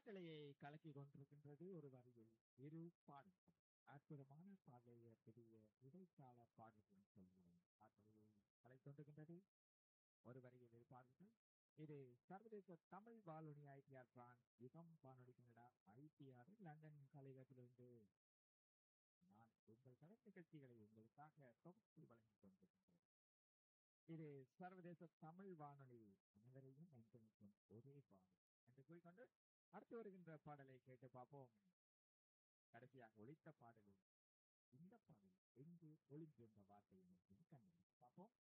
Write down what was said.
காற்றலையை கலக்கி கொண்டிருக்கின்றது ஒரு வரியில் இரு பாடல்கள் அற்புதமான பாடலைய பெரிய இடைக்கால பாடல்கள் சொல்கிறோம் காற்றலையை கலை கொண்டிருக்கின்றது ஒரு வரியில் இரு பாடல்கள் இது சர்வதேச தமிழ் வானொலி ஐடிஆர் பிரான்ஸ் யுகம் வானொலி கனடா ஐடிஆர் லண்டன் கலையகத்திலிருந்து நான் உங்கள் கலை நிகழ்ச்சிகளை உங்களுக்காக தொகுத்து வழங்கிக் கொண்டிருக்கின்றேன் இது சர்வதேச தமிழ் வானொலி அனைவரையும் ஒன்றிணைக்கும் ஒரே பாடல் என்று கூறிக்கொண்டு அடுத்து வருகின்ற பாடலை கேட்டு பார்ப்போம் கடைசியாக ஒழித்த பாடலில் இந்த பாடல் எங்கே ஒளிந்திருந்த வார்த்தை என்று கண்டு பார்ப்போம்